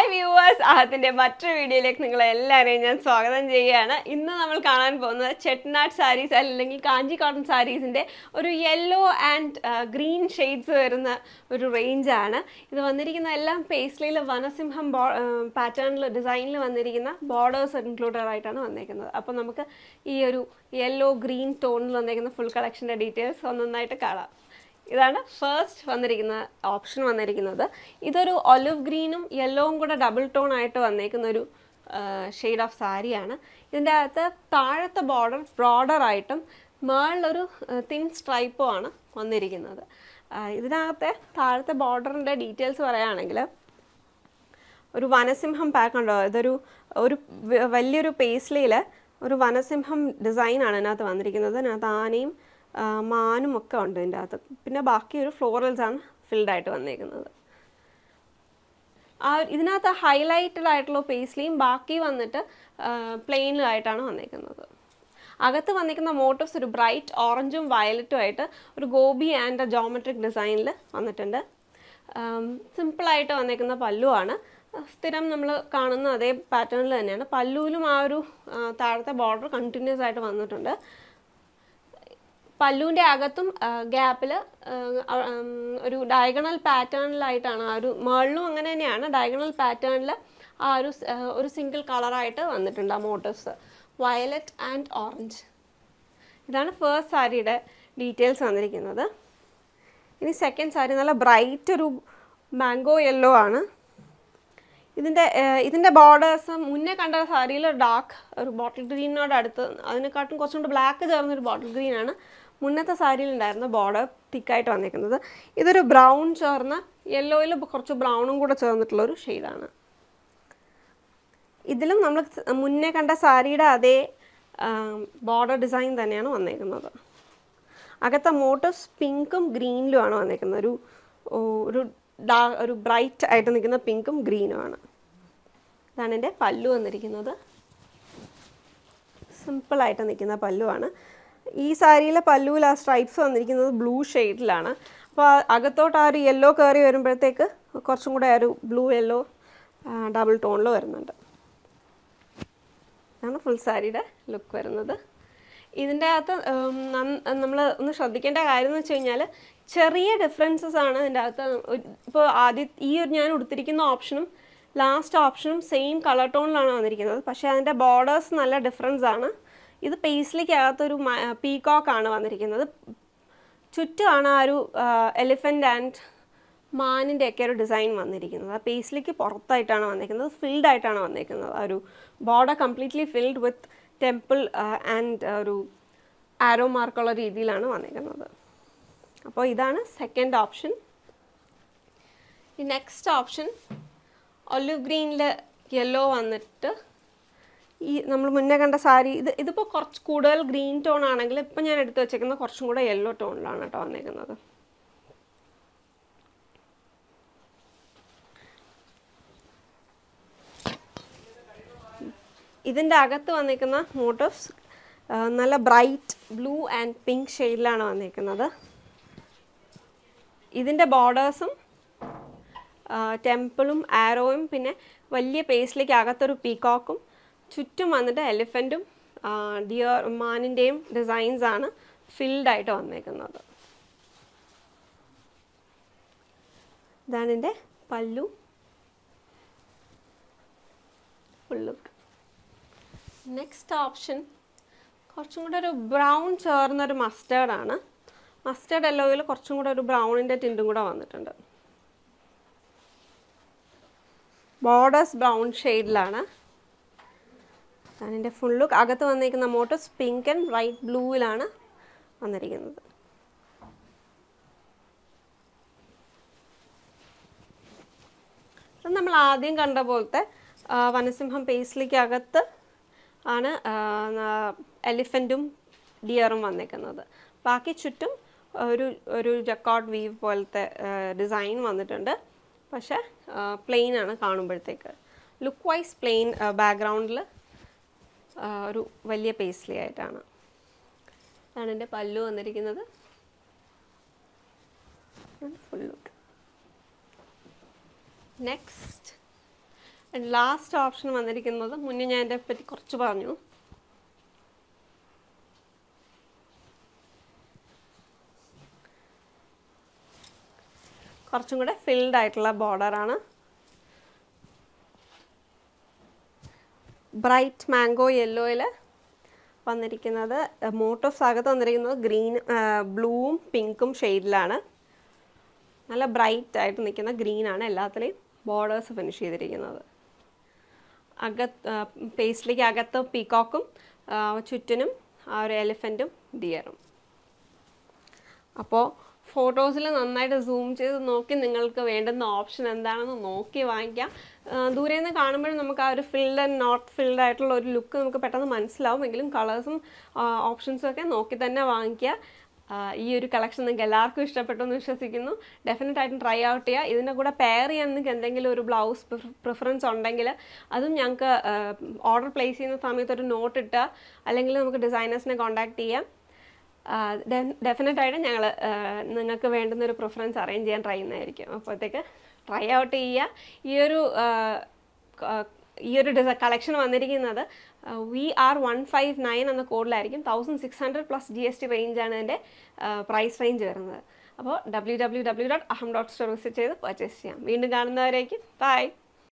viewers ആഹത്തിന്റെ മറ്റൊരു വീഡിയോയിലേക്ക് നിങ്ങളെ എല്ലാവരെയും ഞാൻ സ്വാഗതം ചെയ്യുകയാണ് ഇന്ന് നമ്മൾ കാണാൻ പോകുന്നത് ചെട്നാട് സാരീസ് അല്ലെങ്കിൽ കാഞ്ചി കോട്ടൺ സാരീസിന്റെ ഒരു യെല്ലോ ആൻഡ് ഗ്രീൻ ഷെയ്ഡ്സ് വരുന്ന ഒരു റേഞ്ചാണ് ഇത് വന്നിരിക്കുന്ന എല്ലാം പേസ്ലിയിൽ വനസിംഹം പാറ്റേണിൽ ഡിസൈനിൽ വന്നിരിക്കുന്ന ബോർഡേഴ്സ് ഇൻക്ലൂഡഡ് ആയിട്ടാണ് വന്നിരിക്കുന്നത് അപ്പോൾ നമുക്ക് ഈ ഒരു യെല്ലോ ഗ്രീൻ ടോണിൽ വന്നിരിക്കുന്ന ഫുൾ കളക്ഷൻ്റെ ഡീറ്റെയിൽസ് ഒന്നൊന്നായിട്ട് കാണാം ഇതാണ് ഫസ്റ്റ് വന്നിരിക്കുന്ന ഓപ്ഷൻ വന്നിരിക്കുന്നത് ഇതൊരു ഒലിവ് ഗ്രീനും യെല്ലോവും കൂടെ ഡബിൾ ടോൺ ആയിട്ട് വന്നേക്കുന്ന ഒരു ഷെയ്ഡ് ഓഫ് സാരിയാണ് ഇതിൻ്റെ അകത്ത് താഴത്തെ ബോർഡർ ബ്രോഡർ ആയിട്ടും മേളിലൊരു തിൻ സ്ട്രൈപ്പും ആണ് വന്നിരിക്കുന്നത് ആ, ഇതിനകത്തെ താഴത്തെ ബോർഡറിൻ്റെ ഡീറ്റെയിൽസ് പറയുകയാണെങ്കിൽ ഒരു വനസിംഹം പാക്ക് ഉണ്ടോ ഇതൊരു ഒരു വ- വലിയൊരു പേസ്ലിയിൽ ഒരു വനസിംഹം ഡിസൈനാണ് ഇതിനകത്ത് വന്നിരിക്കുന്നത് ഇതിനകത്ത് ആനയും ആ, മാനും ഒക്കെ ഉണ്ട് ഇതിൻ്റെ അകത്ത് പിന്നെ ബാക്കി ഒരു ഫ്ലോറൽസ് ആണ് ഫിൽഡ് ആയിട്ട് വന്നിരിക്കുന്നത് ആ ഇതിനകത്ത് ഹൈലൈറ്റഡ് ആയിട്ടുള്ള പേസ്ലിയും ബാക്കി വന്നിട്ട് പ്ലെയിനിലായിട്ടാണ് വന്നിരിക്കുന്നത് അകത്ത് വന്നിരിക്കുന്ന മോട്ടീവ്സ് ഒരു ബ്രൈറ്റ് ഓറഞ്ചും വയലറ്റും ആയിട്ട് ഒരു ഗോബി ആൻഡ് ജോമെട്രിക് ഡിസൈനിൽ വന്നിട്ടുണ്ട് സിമ്പിളായിട്ട് വന്നിരിക്കുന്ന പല്ലുവാണ് സ്ഥിരം നമ്മൾ കാണുന്ന അതേ പാറ്റേണിൽ തന്നെയാണ് പല്ലുവിലും ആ ഒരു ആ, താഴത്തെ ബോർഡർ കണ്ടിന്യൂസ് ആയിട്ട് വന്നിട്ടുണ്ട് പല്ലുവിൻ്റെ അകത്തും ഗ്യാപ്പിൽ ഒരു ഡയഗണൽ പാറ്റേണിലായിട്ടാണ് ആ ഒരു മേളിലും അങ്ങനെ തന്നെയാണ് ഡയഗണൽ പാറ്റേണിൽ ആ ഒരു സ്- ആ, ഒരു സിംഗിൾ കളറായിട്ട് വന്നിട്ടുണ്ട് ആ മോട്ടീവ്സ് വയലറ്റ് ആൻഡ് ഓറഞ്ച് ഇതാണ് ഫസ്റ്റ് സാരിയുടെ ഡീറ്റെയിൽസ് വന്നിരിക്കുന്നത് ഇനി സെക്കൻഡ് സാരി നല്ല ബ്രൈറ്റ് ഒരു മാംഗോ യെല്ലോ ആണ് ഇതിൻ്റെ ഇതിൻ്റെ ബോർഡേഴ്സ് മുന്നേ കണ്ട സാരിയിൽ ഡാർക്ക് ഒരു ബോട്ടിൽ ഗ്രീനിനോട് അടുത്ത് അതിനെക്കാട്ടും കുറച്ചും കൂടി ബ്ലാക്ക് ചേർന്നൊരു ബോട്ടിൽ ഗ്രീനാണ് മുന്നത്തെ സാരിയിൽ ഉണ്ടായിരുന്ന ബോർഡർ തിക്കായിട്ട് വന്നിരിക്കുന്നത് ഇതൊരു ബ്രൗൺ ചേർന്ന യെല്ലോയിൽ കുറച്ച് ബ്രൗണും കൂടെ ചേർന്നിട്ടുള്ളൊരു ഷെയ്ഡാണ് ഇതിലും നമ്മൾ മുന്നേ കണ്ട സാരിയുടെ അതേ ബോർഡർ ഡിസൈൻ തന്നെയാണ് വന്നേക്കുന്നത് അകത്തെ മോട്ടീവ്സ് പിങ്കും ഗ്രീനിലുമാണ് വന്നേക്കുന്നത് ഒരു ഓ, ഒരു ഡാ ഒരു ബ്രൈറ്റ് ആയിട്ട് നിൽക്കുന്ന പിങ്കും ഗ്രീനുമാണ് ഇതാണ് എൻ്റെ പല്ലു വന്നിരിക്കുന്നത് സിമ്പിളായിട്ട് നിൽക്കുന്ന പല്ലുവാണ് ഈ സാരിയിലെ പല്ലുവിൽ ആ സ്ട്രൈപ്സ് വന്നിരിക്കുന്നത് ബ്ലൂ ഷെയ്ഡിലാണ് അപ്പോൾ ആ അകത്തോട്ട് ആ ഒരു യെല്ലോ കയറി വരുമ്പോഴത്തേക്ക് കുറച്ചും കൂടെ ആ ഒരു ബ്ലൂ യെല്ലോ ഡബിൾ ടോണിൽ വരുന്നുണ്ട് ഇതാണ് ഫുൾ സാരിയുടെ ലുക്ക് വരുന്നത് ഇതിൻ്റെ അകത്ത് നമ്മൾ ഒന്ന് ശ്രദ്ധിക്കേണ്ട കാര്യം എന്ന് വെച്ച് കഴിഞ്ഞാൽ ചെറിയ ഡിഫറൻസസ് ആണ് ഇതിൻ്റെ അകത്ത് ഇപ്പോൾ ആദ്യ ഈ ഒരു ഞാൻ ഉടുത്തിരിക്കുന്ന ഓപ്ഷനും ലാസ്റ്റ് ഓപ്ഷനും സെയിം കളർ ടോണിലാണ് വന്നിരിക്കുന്നത് പക്ഷേ അതിൻ്റെ ബോർഡേഴ്സ് നല്ല ഡിഫറൻസ് ആണ് ഇത് പേസ്ലിക്കകത്തൊരു പീകോക്ക് ആണ് വന്നിരിക്കുന്നത് ചുറ്റുമാണ് ആ ഒരു എലിഫൻ്റ് ആൻഡ് മാനിൻ്റെ ഒക്കെ ഒരു ഡിസൈൻ വന്നിരിക്കുന്നത് ആ പേസ്ലിക്ക് പുറത്തായിട്ടാണ് വന്നിരിക്കുന്നത് ഫിൽഡ് ആയിട്ടാണ് വന്നിരിക്കുന്നത് ആ ഒരു border completely filled with temple and ഒരു ആരോ മാർക്കുള്ള രീതിയിലാണ് വന്നിരിക്കുന്നത് അപ്പോൾ ഇതാണ് സെക്കൻഡ് ഓപ്ഷൻ ഈ നെക്സ്റ്റ് ഓപ്ഷൻ ഒലിവ് ഗ്രീനിൽ യെല്ലോ വന്നിട്ട് ഈ നമ്മൾ മുന്നേ കണ്ട സാരി ഇത് ഇതിപ്പോൾ കുറച്ച് കൂടുതൽ ഗ്രീൻ ടോൺ ആണെങ്കിൽ ഇപ്പം ഞാൻ എടുത്ത് വെച്ചേക്കുന്നത് കുറച്ചും കൂടെ യെല്ലോ ടോണിലാണ് കേട്ടോ വന്നേക്കുന്നത് ഇതിൻ്റെ അകത്ത് വന്നിരിക്കുന്ന മോട്ടീവ്സ് നല്ല ബ്രൈറ്റ് ബ്ലൂ ആൻഡ് പിങ്ക് ഷെയ്ഡിലാണ് വന്നിരിക്കുന്നത് ഇതിൻ്റെ ബോർഡേഴ്സും ടെമ്പിളും ആരോയും പിന്നെ വലിയ പേസ്റ്റിലേക്ക് അകത്തൊരു പീകോക്കും ചുറ്റും വന്നിട്ട് എലിഫൻറ്റും ഡിയർ മാനിൻ്റെയും ഡിസൈൻസ് ആണ് ഫിൽഡ് ആയിട്ട് വന്നേക്കുന്നത് ഇതാണ് എൻ്റെ പല്ലു ഫുൾ ലുക്ക് നെക്സ്റ്റ് ഓപ്ഷൻ കുറച്ചും കൂടെ ഒരു ബ്രൗൺ ചേർന്നൊരു മസ്റ്റേർഡ് ആണ് മസ്റ്റേർഡ് യെല്ലോയിൽ കുറച്ചും കൂടെ ഒരു ബ്രൗണിൻ്റെ ടിൻറ്റും കൂടെ വന്നിട്ടുണ്ട് ബോർഡേഴ്സ് ബ്രൗൺ ഷെയ്ഡിലാണ് അതിൻ്റെ ഫുൾ ലുക്ക് അകത്ത് വന്നിരിക്കുന്ന മോട്ടോസ് പിങ്ക് ആൻഡ് വൈറ്റ് ബ്ലൂവിലാണ് വന്നിരിക്കുന്നത് ഇത് നമ്മൾ ആദ്യം കണ്ട പോലത്തെ ആ, വനസിംഹം പേസ്ലിക്ക് അകത്ത് ആണ് എലിഫൻറ്റും ഡിയറും വന്നിരിക്കുന്നത് ബാക്കി ചുറ്റും ഒരു ഒരു ജക്കോട്ട് വീവ് പോലത്തെ ഡിസൈൻ വന്നിട്ടുണ്ട് പക്ഷേ പ്ലെയിൻ ആണ് കാണുമ്പോഴത്തേക്ക് ലുക്ക് വൈസ് പ്ലെയിൻ ബാക്ക്ഗ്രൗണ്ടിൽ ഒരു വലിയ പേസ്ലി ആയിട്ടാണ് ഇതാണ് എൻ്റെ പല്ലു വന്നിരിക്കുന്നത് full look next last option വന്നിരിക്കുന്നത് മുന്നേ ഞാൻ ഇതിനെ പറ്റി കുറച്ച് പറഞ്ഞു കുറച്ചും കൂടെ ഫിൽഡ് ആയിട്ടുള്ള ബോർഡറാണ് ബ്രൈറ്റ് മാംഗോ യെല്ലോയിൽ വന്നിരിക്കുന്നത് മോട്ടോസ് അകത്ത് വന്നിരിക്കുന്നത് ഗ്രീൻ ബ്ലൂവും പിങ്കും ഷെയ്ഡിലാണ് നല്ല ബ്രൈറ്റ് ആയിട്ട് നിൽക്കുന്ന ഗ്രീനാണ് എല്ലാത്തിലെയും ബോർഡേഴ്സ് ഫിനിഷ് ചെയ്തിരിക്കുന്നത് അകത്ത് പേസ്റ്റിലേക്ക് അകത്ത് പീക്കോക്കും ചുറ്റിനും ആ ഒരു എലിഫൻറ്റും ഡിയറും അപ്പോൾ ഫോട്ടോസിൽ നന്നായിട്ട് സൂം ചെയ്ത് നോക്കി നിങ്ങൾക്ക് വേണ്ടുന്ന ഓപ്ഷൻ എന്താണെന്ന് നോക്കി വാങ്ങിക്കാം ദൂരെ നിന്ന് കാണുമ്പോഴും നമുക്ക് ആ ഒരു ഫിൽഡ് ആൻഡ് നോട്ട് ഫിൽഡ് ആയിട്ടുള്ള ഒരു ലുക്ക് നമുക്ക് പെട്ടെന്ന് മനസ്സിലാവും എങ്കിലും കളേഴ്സും ഓപ്ഷൻസും ഒക്കെ നോക്കി തന്നെ വാങ്ങിക്കുക ഈ ഒരു കളക്ഷൻ നിങ്ങൾക്ക് എല്ലാവർക്കും ഇഷ്ടപ്പെട്ടു എന്ന് വിശ്വസിക്കുന്നു ഡെഫിനറ്റ് ആയിട്ടും ട്രൈ ഔട്ട് ചെയ്യുക ഇതിൻ്റെ കൂടെ പെയർ ചെയ്യാൻ നിങ്ങൾക്ക് എന്തെങ്കിലും ഒരു ബ്ലൗസ് പ്രിഫറൻസ് ഉണ്ടെങ്കിൽ അതും ഞങ്ങൾക്ക് ഓർഡർ പ്ലേസ് ചെയ്യുന്ന സമയത്ത് ഒരു നോട്ട് ഇട്ടുക അല്ലെങ്കിൽ നമുക്ക് ഡിസൈനേഴ്സിനെ കോൺടാക്ട് ചെയ്യാം ഡെഫിനറ്റ് ആയിട്ട് ഞങ്ങൾ നിങ്ങൾക്ക് വേണ്ടുന്ന ഒരു പ്രിഫറൻസ് അറേഞ്ച് ചെയ്യാൻ ട്രൈ ചെയ്യുന്നതായിരിക്കും അപ്പോഴത്തേക്ക് ട്രൈ ഔട്ട് ചെയ്യുക ഈ ഒരു ഈ ഒരു ഡിസ കളക്ഷൻ വന്നിരിക്കുന്നത് V R one five nine എന്ന കോഡിലായിരിക്കും thousand six hundred plus G S T റേഞ്ചാണ് ഇതിൻ്റെ പ്രൈസ് റേഞ്ച് വരുന്നത് അപ്പോൾ W W W dot Aham dot store visit ചെയ്ത് പർച്ചേസ് ചെയ്യാം വീണ്ടും കാണുന്നവരേക്കും ബൈ